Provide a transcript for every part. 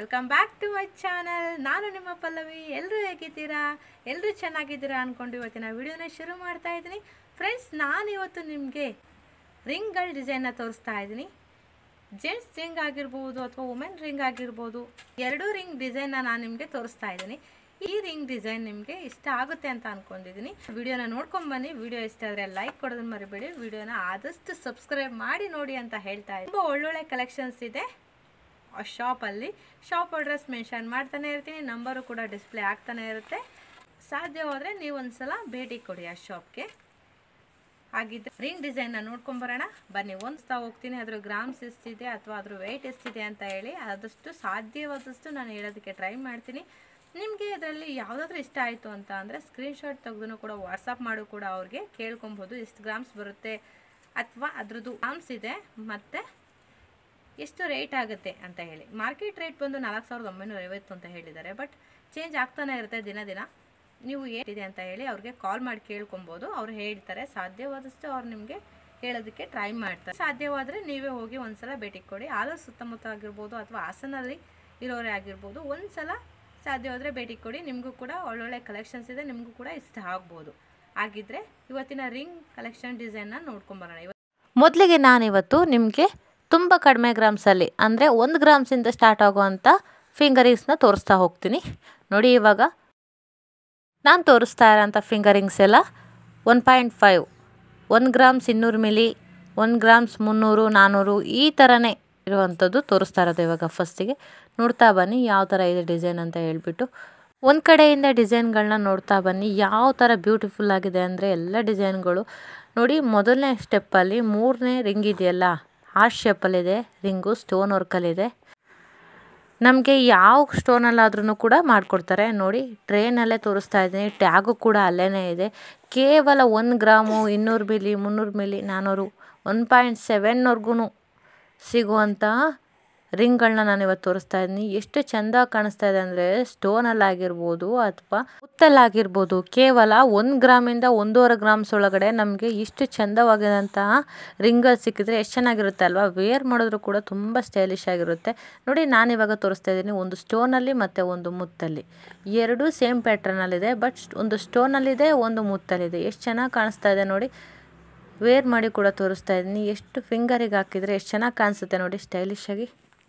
welcome back to my channel ನಾನು ನಿಮ್ಮ ಪಲ್ಲವಿ ಎಲ್ಲರೂ ಹೇಗಿದ್ದೀರಾ ಎಲ್ಲರೂ ಚೆನ್ನಾಗಿದ್ದೀರಾ ಅಂದ್ಕೊಂಡು ಇವತ್ತಿನ ವಿಡಿಯೋನ ಶುರು ಮಾಡ್ತಾ ಇದ್ದೀನಿ ಫ್ರೆಂಡ್ಸ್ ನಾನು ಇವತ್ತು ನಿಮಗೆ ರಿಂಗ್ಗಳ ಡಿಸೈನ್ನ ತೋರಿಸ್ತಾ ಇದ್ದೀನಿ ಜೆಂಟ್ಸ್ ರಿಂಗ್ ಆಗಿರ್ಬೋದು ಅಥವಾ ವುಮೆನ್ ರಿಂಗ್ ಆಗಿರ್ಬೋದು ಎರಡೂ ರಿಂಗ್ ಡಿಸೈನ್ನ ನಾನು ನಿಮಗೆ ತೋರಿಸ್ತಾ ಇದ್ದೀನಿ ಈ ರಿಂಗ್ ಡಿಸೈನ್ ನಿಮಗೆ ಇಷ್ಟ ಆಗುತ್ತೆ ಅಂತ ಅಂದ್ಕೊಂಡಿದ್ದೀನಿ ವಿಡಿಯೋನ ನೋಡ್ಕೊಂಬನ್ನಿ ವಿಡಿಯೋ ಇಷ್ಟ ಆದರೆ ಲೈಕ್ ಕೊಡೋದನ್ನ ಮರಿಬೇಡಿ ವಿಡಿಯೋನ ಆದಷ್ಟು ಸಬ್ಸ್ಕ್ರೈಬ್ ಮಾಡಿ ನೋಡಿ ಅಂತ ಹೇಳ್ತಾ ಇದ್ದೀನಿ ತುಂಬ ಒಳ್ಳೊಳ್ಳೆ ಕಲೆಕ್ಷನ್ಸ್ ಇದೆ ಆ ಶಾಪಲ್ಲಿ ಶಾಪ್ ಅಡ್ರೆಸ್ ಮೆನ್ಷನ್ ಮಾಡ್ತಾನೆ ಇರ್ತೀನಿ ನಂಬರು ಕೂಡ ಡಿಸ್ಪ್ಲೇ ಆಗ್ತಾನೆ ಇರುತ್ತೆ ಸಾಧ್ಯವಾದರೆ ನೀವು ಒಂದ್ಸಲ ಭೇಟಿ ಕೊಡಿ ಆ ಶಾಪ್ಗೆ ಹಾಗಿದ್ರೆ ರಿಂಗ್ ಡಿಸೈನ್ನ ನೋಡ್ಕೊಂಬರೋಣ ಬನ್ನಿ ಒಂದು ಹೋಗ್ತೀನಿ ಅದ್ರ ಗ್ರಾಮ್ಸ್ ಎಷ್ಟಿದೆ ಅಥವಾ ಅದ್ರ ವೆಯ್ಟ್ ಎಷ್ಟಿದೆ ಅಂತ ಹೇಳಿ ಆದಷ್ಟು ಸಾಧ್ಯವಾದಷ್ಟು ನಾನು ಹೇಳೋದಕ್ಕೆ ಟ್ರೈ ಮಾಡ್ತೀನಿ ನಿಮಗೆ ಇದರಲ್ಲಿ ಯಾವುದಾದ್ರೂ ಇಷ್ಟ ಆಯಿತು ಅಂತ ಅಂದರೆ ಸ್ಕ್ರೀನ್ಶಾಟ್ ತೆಗೆದು ಕೂಡ ವಾಟ್ಸಪ್ ಮಾಡು ಕೂಡ ಅವ್ರಿಗೆ ಕೇಳ್ಕೊಬೋದು ಎಷ್ಟು ಗ್ರಾಮ್ಸ್ ಬರುತ್ತೆ ಅಥವಾ ಅದ್ರದ್ದು ಗ್ರಾಮ್ಸ್ ಇದೆ ಮತ್ತು ಎಷ್ಟು ರೇಟ್ ಆಗುತ್ತೆ ಅಂತ ಹೇಳಿ ಮಾರ್ಕೆಟ್ ರೇಟ್ ಬಂದು ನಾಲ್ಕು ಸಾವಿರದ ಒಂಬೈನೂರ ಐವತ್ತು ಅಂತ ಹೇಳಿದ್ದಾರೆ ಬಟ್ ಚೇಂಜ್ ಆಗ್ತಾನೆ ಇರುತ್ತೆ ದಿನ ದಿನ ನೀವು ಏನಿದೆ ಅಂತ ಹೇಳಿ ಅವ್ರಿಗೆ ಕಾಲ್ ಮಾಡಿ ಕೇಳ್ಕೊಬೋದು ಅವ್ರು ಹೇಳ್ತಾರೆ ಸಾಧ್ಯವಾದಷ್ಟು ಅವ್ರು ನಿಮಗೆ ಹೇಳೋದಕ್ಕೆ ಟ್ರೈ ಮಾಡ್ತಾರೆ ಸಾಧ್ಯವಾದರೆ ನೀವೇ ಹೋಗಿ ಒಂದ್ಸಲ ಭೇಟಿ ಕೊಡಿ ಆಲೂರು ಸುತ್ತಮುತ್ತ ಆಗಿರ್ಬೋದು ಅಥವಾ ಹಾಸನಲ್ಲಿ ಇರೋರೇ ಆಗಿರ್ಬೋದು ಒಂದ್ಸಲ ಸಾಧ್ಯವಾದರೆ ಭೇಟಿ ಕೊಡಿ ನಿಮಗೂ ಕೂಡ ಒಳ್ಳೊಳ್ಳೆ ಕಲೆಕ್ಷನ್ಸ್ ಇದೆ ನಿಮಗೂ ಕೂಡ ಇಷ್ಟ ಆಗ್ಬೋದು ಹಾಗಿದ್ರೆ ಇವತ್ತಿನ ರಿಂಗ್ ಕಲೆಕ್ಷನ್ ಡಿಸೈನ್ನ ನೋಡ್ಕೊಂಬರೋಣ ಇವತ್ತು ಮೊದಲಿಗೆ ನಾನಿವತ್ತು ನಿಮಗೆ ತುಂಬ ಕಡಿಮೆ ಗ್ರಾಮ್ಸಲ್ಲಿ ಅಂದರೆ ಒಂದು ಗ್ರಾಮ್ಸಿಂದ ಸ್ಟಾರ್ಟ್ ಆಗುವಂಥ ಫಿಂಗರಿಂಗ್ಸ್ನ ತೋರಿಸ್ತಾ ಹೋಗ್ತೀನಿ ನೋಡಿ ಇವಾಗ ನಾನು ತೋರಿಸ್ತಾ ಇರೋಂಥ ಫಿಂಗರಿಂಗ್ಸ್ ಎಲ್ಲ ಒನ್ ಪಾಯಿಂಟ್ ಫೈವ್ ಒಂದು ಗ್ರಾಮ್ಸ್ ಇನ್ನೂರು ಮಿಲಿ ಒಂದು ಗ್ರಾಮ್ಸ್ ಮುನ್ನೂರು ನಾನ್ನೂರು ಈ ಥರನೇ ಇರುವಂಥದ್ದು ತೋರಿಸ್ತಾ ಇರೋದು ಇವಾಗ ಫಸ್ಟಿಗೆ ನೋಡ್ತಾ ಬನ್ನಿ ಯಾವ ಥರ ಇದೆ ಡಿಸೈನ್ ಅಂತ ಹೇಳ್ಬಿಟ್ಟು ಒಂದು ಕಡೆಯಿಂದ ಡಿಸೈನ್ಗಳನ್ನ ನೋಡ್ತಾ ಬನ್ನಿ ಯಾವ ಥರ ಬ್ಯೂಟಿಫುಲ್ ಆಗಿದೆ ಅಂದರೆ ಎಲ್ಲ ಡಿಸೈನ್ಗಳು ನೋಡಿ ಮೊದಲನೇ ಸ್ಟೆಪ್ಪಲ್ಲಿ ಮೂರನೇ ರಿಂಗ್ ಇದೆಯಲ್ಲ ಹಾರ್ಟ್ ಶೇಪಲ್ಲಿದೆ ರಿಂಗು ಸ್ಟೋನ್ ವರ್ಕಲ್ಲಿದೆ ನಮಗೆ ಯಾವ ಸ್ಟೋನಲ್ಲಾದ್ರೂ ಕೂಡ ಮಾಡಿಕೊಡ್ತಾರೆ ನೋಡಿ ಟ್ರೇನಲ್ಲೇ ತೋರಿಸ್ತಾ ಇದ್ದೀನಿ ಟ್ಯಾಗು ಕೂಡ ಅಲ್ಲೇ ಇದೆ ಕೇವಲ ಒಂದು ಗ್ರಾಮು ಇನ್ನೂರು ಮಿಲಿ ಮುನ್ನೂರು ಮಿಲಿ ನಾನ್ನೂರು ಒನ್ ಪಾಯಿಂಟ್ ಸೆವೆನ್ವರೆಗೂ ಸಿಗುವಂಥ ರಿಂಗ್ಗಳನ್ನ ನಾನು ಇವತ್ತು ತೋರಿಸ್ತಾ ಇದ್ದೀನಿ ಎಷ್ಟು ಚೆಂದ ಕಾಣಿಸ್ತಾ ಇದೆ ಅಂದರೆ ಸ್ಟೋನಲ್ಲಾಗಿರ್ಬೋದು ಅಥವಾ ಮುತ್ತಲ್ಲಾಗಿರ್ಬೋದು ಕೇವಲ ಒಂದು ಗ್ರಾಮಿಂದ ಒಂದೂವರೆ ಗ್ರಾಮ್ಸ್ ಒಳಗಡೆ ನಮಗೆ ಇಷ್ಟು ಚೆಂದವಾಗಿರೋಂತಹ ರಿಂಗಲ್ಲಿ ಸಿಕ್ಕಿದ್ರೆ ಎಷ್ಟು ಚೆನ್ನಾಗಿರುತ್ತೆ ಅಲ್ವಾ ವೇರ್ ಮಾಡಿದ್ರು ಕೂಡ ತುಂಬ ಸ್ಟೈಲಿಶ್ ಆಗಿರುತ್ತೆ ನೋಡಿ ನಾನು ಇವಾಗ ತೋರಿಸ್ತಾ ಇದ್ದೀನಿ ಒಂದು ಸ್ಟೋನಲ್ಲಿ ಮತ್ತು ಒಂದು ಮುತ್ತಲ್ಲಿ ಎರಡೂ ಸೇಮ್ ಪ್ಯಾಟ್ರನಲ್ಲಿದೆ ಬಟ್ ಒಂದು ಸ್ಟೋನಲ್ಲಿದೆ ಒಂದು ಮುತ್ತಲ್ಲಿದೆ ಎಷ್ಟು ಚೆನ್ನಾಗಿ ಕಾಣಿಸ್ತಾ ಇದೆ ನೋಡಿ ವೇರ್ ಮಾಡಿ ಕೂಡ ತೋರಿಸ್ತಾ ಇದ್ದೀನಿ ಎಷ್ಟು ಫಿಂಗರಿಗೆ ಹಾಕಿದರೆ ಎಷ್ಟು ಚೆನ್ನಾಗಿ ಕಾಣಿಸುತ್ತೆ ನೋಡಿ ಸ್ಟೈಲಿಶಾಗಿ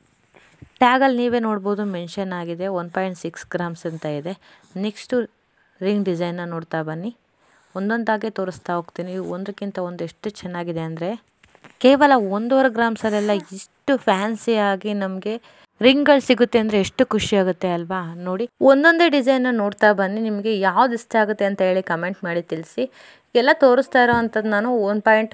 ಟ್ಯಾಗಲ್ಲಿ ನೀವೇ ನೋಡ್ಬೋದು ಮೆನ್ಷನ್ ಆಗಿದೆ ಒನ್ ಪಾಯಿಂಟ್ ಸಿಕ್ಸ್ ಗ್ರಾಮ್ಸ್ ಅಂತ ಇದೆ ನೆಕ್ಸ್ಟು ರಿಂಗ್ ಡಿಸೈನ್ನ ನೋಡ್ತಾ ಬನ್ನಿ ಒಂದೊಂದಾಗೆ ತೋರಿಸ್ತಾ ಹೋಗ್ತೀನಿ ಒಂದಕ್ಕಿಂತ ಒಂದು ಎಷ್ಟು ಚೆನ್ನಾಗಿದೆ ಅಂದರೆ ಕೇವಲ ಒಂದೂವರೆ ಗ್ರಾಮ್ಸಲ್ಲೆಲ್ಲ ಇಷ್ಟು ಫ್ಯಾನ್ಸಿಯಾಗಿ ನಮಗೆ ರಿಂಗ್ಗಳು ಸಿಗುತ್ತೆ ಅಂದರೆ ಎಷ್ಟು ಖುಷಿ ಆಗುತ್ತೆ ಅಲ್ವಾ ನೋಡಿ ಒಂದೊಂದೇ ಡಿಸೈನ್ನ ನೋಡ್ತಾ ಬನ್ನಿ ನಿಮಗೆ ಯಾವ್ದು ಇಷ್ಟ ಆಗುತ್ತೆ ಅಂತ ಹೇಳಿ ಕಮೆಂಟ್ ಮಾಡಿ ತಿಳಿಸಿ ಎಲ್ಲ ತೋರಿಸ್ತಾ ಇರೋ ಅಂಥದ್ದು ನಾನು one point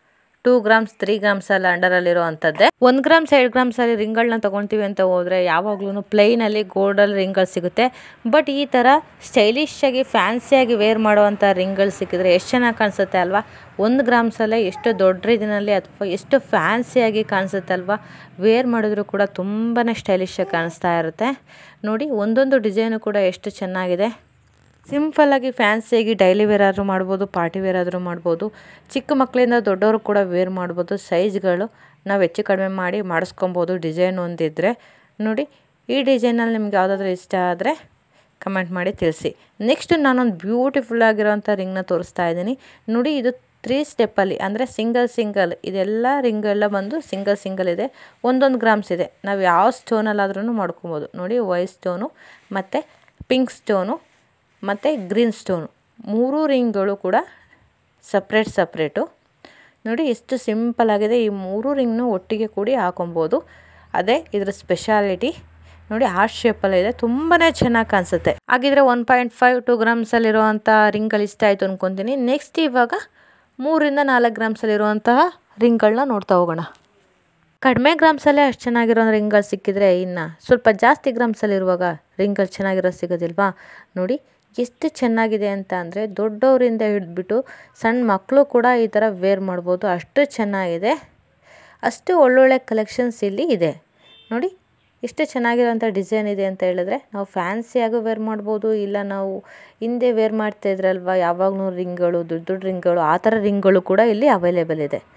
two grams three grams ಅಲ್ಲ ಅಂಡರಲ್ಲಿರೋ ಅಂಥದ್ದೇ ಒಂದು ಗ್ರಾಮ್ಸ್ ಎರಡು ಗ್ರಾಮ್ಸಲ್ಲಿ ರಿಂಗ್ಗಳನ್ನ ತೊಗೊಳ್ತೀವಿ ಅಂತ ಹೋದರೆ ಯಾವಾಗಲೂ ಪ್ಲೈನಲ್ಲಿ ಗೋಲ್ಡಲ್ಲಿ ರಿಂಗ್ಗಳು ಸಿಗುತ್ತೆ ಬಟ್ ಈ ಥರ ಸ್ಟೈಲಿಶಾಗಿ ಫ್ಯಾನ್ಸಿಯಾಗಿ ವೇರ್ ಮಾಡುವಂಥ ರಿಂಗ್ಗಳು ಸಿಕ್ಕಿದ್ರೆ ಎಷ್ಟು ಚೆನ್ನಾಗಿ ಕಾಣಿಸುತ್ತೆ ಅಲ್ವಾ ಒಂದು ಗ್ರಾಮ್ಸಲ್ಲೇ ಎಷ್ಟು ದೊಡ್ಡ ಇದರಲ್ಲಿ ಅಥವಾ ಎಷ್ಟು ಫ್ಯಾನ್ಸಿಯಾಗಿ ಕಾಣಿಸುತ್ತೆ ಅಲ್ವಾ ವೇರ್ ಮಾಡಿದ್ರು ಕೂಡ ತುಂಬಾ ಸ್ಟೈಲಿಶಾಗಿ ಕಾಣಿಸ್ತಾ ಇರುತ್ತೆ ನೋಡಿ ಒಂದೊಂದು ಡಿಸೈನು ಕೂಡ ಎಷ್ಟು ಚೆನ್ನಾಗಿದೆ ಸಿಂಪಲ್ಲಾಗಿ ಫ್ಯಾನ್ಸಿಯಾಗಿ ಡೈಲಿ ವೇರ್ ಆದರೂ ಮಾಡ್ಬೋದು ಪಾರ್ಟಿ ವೇರ್ ಆದರೂ ಮಾಡ್ಬೋದು ಚಿಕ್ಕ ಮಕ್ಕಳಿಂದ ದೊಡ್ಡವರು ಕೂಡ ವೇರ್ ಮಾಡ್ಬೋದು ಸೈಜ್ಗಳು ನಾವು ಹೆಚ್ಚು ಕಡಿಮೆ ಮಾಡಿ ಮಾಡಿಸ್ಕೊಬೋದು ಡಿಸೈನ್ ಒಂದಿದ್ದರೆ ನೋಡಿ ಈ ಡಿಸೈನಲ್ಲಿ ನಿಮ್ಗೆ ಯಾವುದಾದ್ರೂ ಇಷ್ಟ ಆದರೆ ಕಮೆಂಟ್ ಮಾಡಿ ತಿಳಿಸಿ ನೆಕ್ಸ್ಟ್ ನಾನೊಂದು ಬ್ಯೂಟಿಫುಲ್ ಆಗಿರೋಂಥ ರಿಂಗ್ನ ತೋರಿಸ್ತಾ ಇದ್ದೀನಿ ನೋಡಿ ಇದು ತ್ರೀ ಸ್ಟೆಪ್ಪಲ್ಲಿ ಅಂದರೆ ಸಿಂಗಲ್ ಸಿಂಗಲ್ ಇದೆಲ್ಲ ರಿಂಗೆಲ್ಲ ಬಂದು ಸಿಂಗಲ್ ಸಿಂಗಲ್ ಇದೆ ಒಂದೊಂದು ಗ್ರಾಮ್ಸ್ ಇದೆ ನಾವು ಯಾವ ಸ್ಟೋನಲ್ಲಾದ್ರೂ ಮಾಡ್ಕೊಬೋದು ನೋಡಿ ವೈಟ್ ಸ್ಟೋನು ಮತ್ತು ಪಿಂಕ್ ಸ್ಟೋನು ಮತ್ತು ಗ್ರೀನ್ ಸ್ಟೋನು ಮೂರೂ ರಿಂಗ್ಗಳು ಕೂಡ ಸಪ್ರೇಟ್ ಸಪ್ರೇಟು ನೋಡಿ ಎಷ್ಟು ಸಿಂಪಲ್ ಆಗಿದೆ ಈ ಮೂರು ರಿಂಗ್ನು ಒಟ್ಟಿಗೆ ಕೂಡಿ ಹಾಕೊಬೋದು ಅದೇ ಇದರ ಸ್ಪೆಷಾಲಿಟಿ ನೋಡಿ ಹಾರ್ಟ್ ಶೇಪಲ್ಲಿದೆ ತುಂಬಾ ಚೆನ್ನಾಗಿ ಕಾಣಿಸುತ್ತೆ ಹಾಗಿದ್ರೆ ಒನ್ ಪಾಯಿಂಟ್ ಫೈವ್ ಟು ಗ್ರಾಮ್ಸಲ್ಲಿರುವಂಥ ರಿಂಗ್ಗಳು ಇಷ್ಟ ಆಯಿತು ಅಂದ್ಕೊತೀನಿ ನೆಕ್ಸ್ಟ್ ಇವಾಗ ಮೂರಿಂದ ನಾಲ್ಕು ಗ್ರಾಮ್ಸಲ್ಲಿರುವಂತಹ ರಿಂಗ್ಗಳನ್ನ ನೋಡ್ತಾ ಹೋಗೋಣ ಕಡಿಮೆ ಗ್ರಾಮ್ಸಲ್ಲೇ ಅಷ್ಟು ಚೆನ್ನಾಗಿರೋ ರಿಂಗ್ಗಳು ಸಿಕ್ಕಿದ್ರೆ ಇನ್ನು ಸ್ವಲ್ಪ ಜಾಸ್ತಿ ಗ್ರಾಮ್ಸಲ್ಲಿರುವಾಗ ರಿಂಗ್ಗಳು ಚೆನ್ನಾಗಿರೋ ಸಿಗೋದಿಲ್ವಾ ನೋಡಿ ಎಷ್ಟು ಚೆನ್ನಾಗಿದೆ ಅಂತ ಅಂದರೆ ದೊಡ್ಡವರಿಂದ ಹಿಡಿದ್ಬಿಟ್ಟು ಸಣ್ಣ ಮಕ್ಕಳು ಕೂಡ ಈ ಥರ ವೇರ್ ಮಾಡ್ಬೋದು ಅಷ್ಟು ಚೆನ್ನಾಗಿದೆ ಅಷ್ಟು ಒಳ್ಳೊಳ್ಳೆ ಕಲೆಕ್ಷನ್ಸ್ ಇಲ್ಲಿ ಇದೆ ನೋಡಿ ಎಷ್ಟು ಚೆನ್ನಾಗಿರೋಂಥ ಡಿಸೈನ್ ಇದೆ ಅಂತ ಹೇಳಿದ್ರೆ ನಾವು ಫ್ಯಾನ್ಸಿಯಾಗೂ ವೇರ್ ಮಾಡ್ಬೋದು ಇಲ್ಲ ನಾವು ಹಿಂದೆ ವೇರ್ ಮಾಡ್ತಾ ಇದ್ರಲ್ವ ಯಾವಾಗಲೂ ರಿಂಗ್ಗಳು ದೊಡ್ಡ ದೊಡ್ಡ ರಿಂಗ್ಗಳು ಆ ಥರ ರಿಂಗ್ಗಳು ಕೂಡ ಇಲ್ಲಿ ಅವೈಲೇಬಲ್ ಇದೆ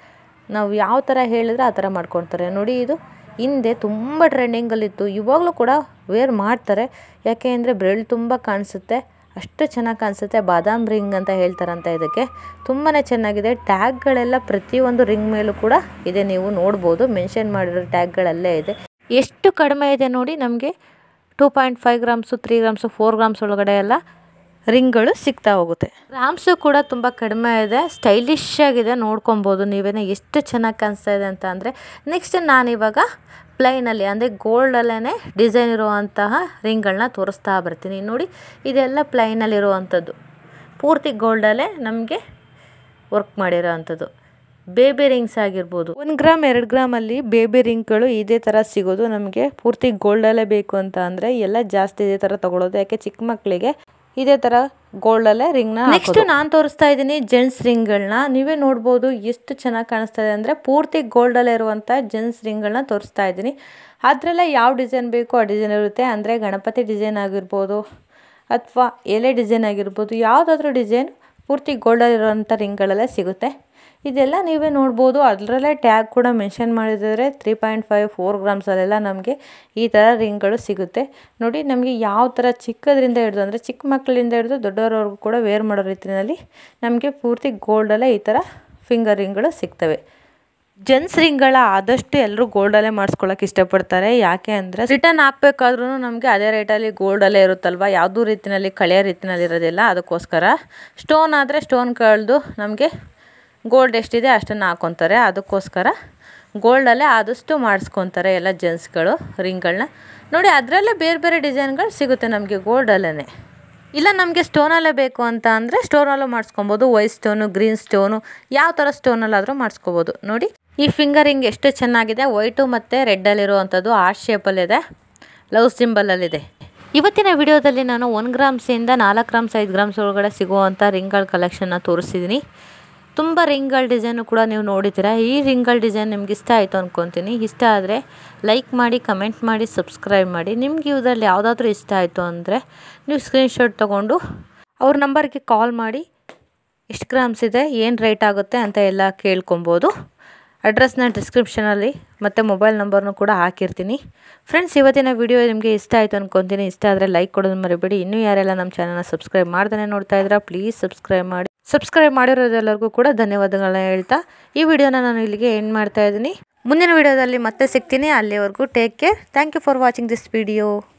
ನಾವು ಯಾವ ಥರ ಹೇಳಿದ್ರೆ ಆ ಥರ ಮಾಡ್ಕೊತಾರೆ ನೋಡಿ ಇದು ಹಿಂದೆ ತುಂಬ ಟ್ರೆಂಡಿಂಗಲ್ಲಿತ್ತು ಇವಾಗಲೂ ಕೂಡ ವೇರ್ ಮಾಡ್ತಾರೆ ಯಾಕೆ ಅಂದರೆ ಬೆರಳು ತುಂಬ ಕಾಣಿಸುತ್ತೆ ಅಷ್ಟು ಚೆನ್ನಾಗಿ ಕಾಣಿಸುತ್ತೆ ಬಾದಾಮ್ ರಿಂಗ್ ಅಂತ ಹೇಳ್ತಾರಂತ ಇದಕ್ಕೆ ತುಂಬಾ ಚೆನ್ನಾಗಿದೆ ಟ್ಯಾಗ್ಗಳೆಲ್ಲ ಪ್ರತಿಯೊಂದು ರಿಂಗ್ ಮೇಲೂ ಕೂಡ ಇದೆ ನೀವು ನೋಡ್ಬೋದು ಮೆನ್ಷನ್ ಮಾಡಿರೋ ಟ್ಯಾಗ್ಗಳಲ್ಲೇ ಇದೆ ಎಷ್ಟು ಕಡಿಮೆ ಇದೆ ನೋಡಿ ನಮಗೆ two point five grams three grams four grams ಒಳಗಡೆ ಎಲ್ಲ ರಿಂಗ್ಗಳು ಸಿಗ್ತಾ ಹೋಗುತ್ತೆ ಗ್ರಾಮ್ಸು ಕೂಡ ತುಂಬ ಕಡಿಮೆ ಇದೆ ಸ್ಟೈಲಿಶ್ ಆಗಿದೆ ನೋಡ್ಕೊಬೋದು ನೀವೇನೆ ಎಷ್ಟು ಚೆನ್ನಾಗಿ ಕಾಣಿಸ್ತಾ ಇದೆ ಅಂತ ಅಂದರೆ ನೆಕ್ಸ್ಟ್ ನಾನಿವಾಗ ಪ್ಲೈನಲ್ಲಿ ಅಂದರೆ ಗೋಲ್ಡಲ್ಲೇ ಡಿಸೈನ್ ಇರುವಂತಹ ರಿಂಗ್ಗಳನ್ನ ತೋರಿಸ್ತಾ ಬರ್ತೀನಿ ನೋಡಿ ಇದೆಲ್ಲ ಪ್ಲೈನಲ್ಲಿರುವಂಥದ್ದು ಪೂರ್ತಿ ಗೋಲ್ಡಲ್ಲೇ ನಮಗೆ ವರ್ಕ್ ಮಾಡಿರೋ ಅಂಥದ್ದು ಬೇಬಿ ರಿಂಗ್ಸ್ ಆಗಿರ್ಬೋದು ಒಂದು ಗ್ರಾಮ್ ಎರಡು ಗ್ರಾಮಲ್ಲಿ ಬೇಬಿ ರಿಂಗ್ಗಳು ಇದೇ ಥರ ಸಿಗೋದು ನಮಗೆ ಪೂರ್ತಿ ಗೋಲ್ಡಲ್ಲೇ ಬೇಕು ಅಂತ ಅಂದರೆ ಎಲ್ಲ ಜಾಸ್ತಿ ಇದೇ ಥರ ತೊಗೊಳೋದು ಯಾಕೆ ಚಿಕ್ಕ ಮಕ್ಕಳಿಗೆ ಇದೇ ಥರ ಗೋಲ್ಡಲ್ಲೇ ರಿಂಗ್ನ ನೆಕ್ಸ್ಟ್ ನಾನು ತೋರಿಸ್ತಾ ಇದ್ದೀನಿ ಜೆಂಟ್ಸ್ ರಿಂಗ್ಗಳನ್ನ ನೀವೇ ನೋಡ್ಬೋದು ಎಷ್ಟು ಚೆನ್ನಾಗಿ ಕಾಣಿಸ್ತಾ ಇದೆ ಅಂದರೆ ಪೂರ್ತಿ ಗೋಲ್ಡಲ್ಲೇ ಇರುವಂಥ ಜೆಂಟ್ಸ್ ರಿಂಗ್ಗಳನ್ನ ತೋರಿಸ್ತಾ ಇದ್ದೀನಿ ಅದರಲ್ಲೇ ಯಾವ ಡಿಸೈನ್ ಬೇಕೋ ಆ ಡಿಸೈನ್ ಇರುತ್ತೆ ಅಂದರೆ ಗಣಪತಿ ಡಿಸೈನ್ ಆಗಿರ್ಬೋದು ಅಥವಾ ಎಲೆ ಡಿಸೈನ್ ಆಗಿರ್ಬೋದು ಯಾವುದಾದ್ರೂ ಡಿಸೈನ್ ಪೂರ್ತಿ ಗೋಲ್ಡಲ್ಲಿರುವಂಥ ರಿಂಗ್ಗಳಲ್ಲೇ ಸಿಗುತ್ತೆ ಇದೆಲ್ಲ ನೀವೇ ನೋಡ್ಬೋದು ಅದರಲ್ಲೇ ಟ್ಯಾಗ್ ಕೂಡ ಮೆನ್ಷನ್ ಮಾಡಿದರೆ ತ್ರೀ ಪಾಯಿಂಟ್ ಫೈವ್ ಫೋರ್ ಗ್ರಾಮ್ಸಲ್ಲೆಲ್ಲ ನಮಗೆ ಈ ಥರ ರಿಂಗ್ಗಳು ಸಿಗುತ್ತೆ ನೋಡಿ ನಮಗೆ ಯಾವ ಥರ ಚಿಕ್ಕದ್ರಿಂದ ಹಿಡಿದು ಅಂದರೆ ಚಿಕ್ಕ ಮಕ್ಕಳಿಂದ ಹಿಡಿದು ದೊಡ್ಡವರವರೆಗೂ ಕೂಡ ವೇರ್ ಮಾಡೋ ರೀತಿಯಲ್ಲಿ ನಮಗೆ ಪೂರ್ತಿ ಗೋಲ್ಡಲ್ಲೇ ಈ ಥರ ಫಿಂಗರ್ ರಿಂಗ್ಗಳು ಸಿಗ್ತವೆ ಜೆಂಟ್ಸ್ ರಿಂಗ್ಗಳ ಆದಷ್ಟು ಎಲ್ಲರೂ ಗೋಲ್ಡಲ್ಲೇ ಮಾಡಿಸ್ಕೊಳ್ಳೋಕೆ ಇಷ್ಟಪಡ್ತಾರೆ ಯಾಕೆ ಅಂದರೆ ರಿಟರ್ನ್ ಹಾಕ್ಬೇಕಾದ್ರೂ ನಮಗೆ ಅದೇ ರೇಟಲ್ಲಿ ಗೋಲ್ಡಲ್ಲೇ ಇರುತ್ತಲ್ವ ಯಾವುದೂ ರೀತಿಯಲ್ಲಿ ಕಳೆಯೋ ರೀತಿಯಲ್ಲಿ ಇರೋದಿಲ್ಲ ಅದಕ್ಕೋಸ್ಕರ ಸ್ಟೋನ್ ಆದರೆ ಸ್ಟೋನ್ ಕಳೆದು ನಮಗೆ ಗೋಲ್ಡ್ ಎಷ್ಟಿದೆ ಅಷ್ಟನ್ನು ಹಾಕ್ಕೊತಾರೆ ಅದಕ್ಕೋಸ್ಕರ ಗೋಲ್ಡಲ್ಲೇ ಆದಷ್ಟು ಮಾಡಿಸ್ಕೊತಾರೆ ಎಲ್ಲ ಜೆಂಟ್ಸ್ಗಳು ರಿಂಗ್ಗಳನ್ನ ನೋಡಿ ಅದರಲ್ಲೇ ಬೇರೆ ಬೇರೆ ಡಿಸೈನ್ಗಳು ಸಿಗುತ್ತೆ ನಮಗೆ ಗೋಲ್ಡಲ್ಲೇ ಇಲ್ಲ ನಮಗೆ ಸ್ಟೋನಲ್ಲೇ ಬೇಕು ಅಂತ ಅಂದರೆ ಸ್ಟೋನಲ್ಲೂ ಮಾಡಿಸ್ಕೊಬೋದು ವೈಟ್ ಸ್ಟೋನು ಗ್ರೀನ್ ಸ್ಟೋನು ಯಾವ ಥರ ಸ್ಟೋನಲ್ಲಾದರೂ ಮಾಡಿಸ್ಕೋಬೋದು ನೋಡಿ ಈ ಫಿಂಗರಿಂಗ್ ಎಷ್ಟು ಚೆನ್ನಾಗಿದೆ ವೈಟು ಮತ್ತು ರೆಡ್ಡಲ್ಲಿರುವಂಥದ್ದು ಆರ್ಟ್ ಶೇಪಲ್ಲಿದೆ ಲವ್ ಸಿಂಬಲಲ್ಲಿದೆ ಇವತ್ತಿನ ವಿಡಿಯೋದಲ್ಲಿ ನಾನು ಒನ್ ಗ್ರಾಮ್ಸಿಂದ ನಾಲ್ಕು ಗ್ರಾಮ್ಸ್ ಐದು ಗ್ರಾಮ್ಸ್ ಒಳಗಡೆ ಸಿಗುವಂಥ ರಿಂಗ್ಗಳ ಕಲೆಕ್ಷನ್ನ ತೋರಿಸಿದ್ದೀನಿ ತುಂಬ ರಿಂಗ್ಗಳ ಡಿಸೈನು ಕೂಡ ನೀವು ನೋಡಿದ್ದೀರಾ ಈ ರಿಂಗ್ಗಳ ಡಿಸೈನ್ ನಿಮ್ಗೆ ಇಷ್ಟ ಆಯಿತು ಅಂದ್ಕೊತೀನಿ ಇಷ್ಟ ಆದರೆ ಲೈಕ್ ಮಾಡಿ ಕಮೆಂಟ್ ಮಾಡಿ ಸಬ್ಸ್ಕ್ರೈಬ್ ಮಾಡಿ ನಿಮ್ಗೆ ಇದರಲ್ಲಿ ಯಾವುದಾದ್ರೂ ಇಷ್ಟ ಆಯಿತು ಅಂದರೆ ನೀವು ಸ್ಕ್ರೀನ್ಶಾಟ್ ತೊಗೊಂಡು ಅವ್ರ ನಂಬರ್ಗೆ ಕಾಲ್ ಮಾಡಿ ಎಷ್ಟು ಗ್ರಾಮ್ಸ್ ಇದೆ ಏನು ರೇಟ್ ಆಗುತ್ತೆ ಅಂತ ಎಲ್ಲ ಕೇಳ್ಕೊಬೋದು ಅಡ್ರೆಸ್ನ ಡಿಸ್ಕ್ರಿಪ್ಷನಲ್ಲಿ ಮತ್ತು ಮೊಬೈಲ್ ನಂಬರ್ನು ಕೂಡ ಹಾಕಿರ್ತೀನಿ ಫ್ರೆಂಡ್ಸ್ ಇವತ್ತಿನ ವಿಡಿಯೋ ನಿಮಗೆ ಇಷ್ಟ ಆಯಿತು ಅನ್ಕೊತೀನಿ ಇಷ್ಟ ಆದರೆ ಲೈಕ್ ಕೊಡೋದು ಮರಿಬೇಡಿ ಇನ್ನೂ ಯಾರೆಲ್ಲ ನಮ್ಮ ಚಾನಲ್ನ ಸಬ್ಸ್ಕ್ರೈಬ್ ಮಾಡ್ದೇ ನೋಡ್ತಾ ಇದ್ದೀರಾ ಪ್ಲೀಸ್ ಸಬ್ಸ್ಕ್ರೈಬ್ ಮಾಡಿ ಸಬ್ಸ್ಕ್ರೈಬ್ ಮಾಡಿರೋದೆಲ್ಲರಿಗೂ ಕೂಡ ಧನ್ಯವಾದಗಳನ್ನ ಹೇಳ್ತಾ ಈ ವಿಡಿಯೋನ ನಾನು ಇಲ್ಲಿಗೆ ಎಂಡ್ ಮಾಡ್ತಾ ಇದ್ದೀನಿ ಮುಂದಿನ ವಿಡಿಯೋದಲ್ಲಿ ಮತ್ತೆ ಸಿಗ್ತೀನಿ ಅಲ್ಲಿವರೆಗೂ take care thank you for watching this video